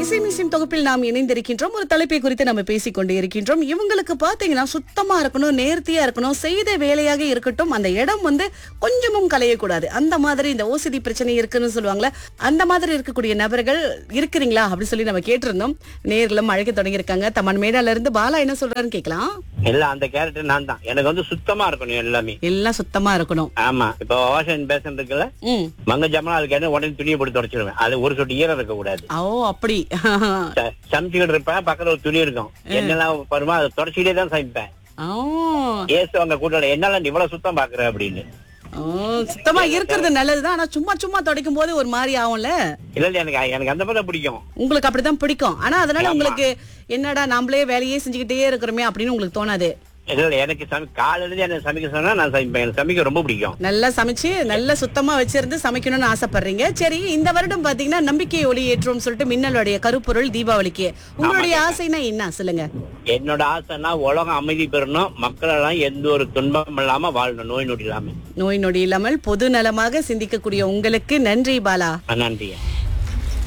இசை மியூசியம் தொகுப்பில் நாம் இணைந்திருக்கின்றோம் ஒரு தலைப்பை குறித்து நம்ம பேசிக் கொண்டு இருக்கின்றோம் இவங்களுக்கு பாத்தீங்கன்னா சுத்தமா இருக்கணும் நேர்த்தியா இருக்கணும் செய்த வேலையாக இருக்கட்டும் அந்த இடம் வந்து கொஞ்சமும் கலையக்கூடாது அந்த மாதிரி இந்த ஓசிடி பிரச்சனை இருக்குன்னு சொல்லுவாங்களே அந்த மாதிரி இருக்கக்கூடிய நபர்கள் இருக்கிறீங்களா அப்படின்னு சொல்லி நம்ம கேட்டிருந்தோம் நேர்களும் அழைக்க தொடங்கியிருக்காங்க தமன் மேடால இருந்து பாலா என்ன சொல்றாருன்னு கேட்கலாம் இல்ல அந்த கேரக்டர் நான் தான் எனக்கு வந்து சுத்தமா இருக்கணும் எல்லாமே எல்லாம் சுத்தமா இருக்கணும் ஆமா இப்போ வாஷன் பேசன் இருக்குல்ல ம் மங்க ஜாமனா அதுக்கு என்ன உடனே துணியை போட்டு தொடச்சிடுவேன் அது ஒரு சொட்டு ஈரம் இருக்க கூடாது ஓ அப்படி ச- சமைச்சுக்கிட்டு இருப்பேன் பக்கத்துல ஒரு துணி இருக்கும் என்னெல்லாம் வருமா அதை தொடச்சிக்கிட்டே தான் சமைப்பேன் ஓ ஏசு அவங்க கூட்டாளி என்னால நீ இவ்வளவு சுத்தம் பாக்குற அப்படின்னு ஓ, சுத்தமா இருக்கிறது நல்லதுதான் ஆனா சும்மா சும்மா துடைக்கும் போது ஒரு மாதிரி ஆகும்ல இல்ல இல்ல எனக்கு எனக்கு அந்த மாதிரி தான் பிடிக்கும் உங்களுக்கு அப்படிதான் பிடிக்கும் ஆனா அதனால உங்களுக்கு என்னடா நாமளே வேலையே செஞ்சுக்கிட்டே இருக்கிறோமே அப்படின்னு உங்களுக்கு தோணாது இல்ல இல்ல எனக்கு சமை காலையில இருந்து எனக்கு சமைக்க சொன்னா நான் சமைப்பேன் எனக்கு சமைக்க ரொம்ப பிடிக்கும் நல்லா சமைச்சு நல்லா சுத்தமா வச்சிருந்து சமைக்கணும்னு ஆசைப்படுறீங்க சரி இந்த வருடம் பாத்தீங்கன்னா நம்பிக்கை ஒளி ஏற்றுவோம் சொல்லிட்டு மின்னலுடைய கருப்பொருள் தீபாவளிக்கு உங்களுடைய ஆசைனா என்ன சொல்லுங்க என்னோட ஆசைன்னா உலகம் அமைதி பெறணும் மக்கள் எல்லாம் எந்த ஒரு துன்பம் இல்லாம வாழணும் நோய் நொடி இல்லாம நோய் நொடி இல்லாமல் பொது நலமாக சிந்திக்கக்கூடிய உங்களுக்கு நன்றி பாலா நன்றி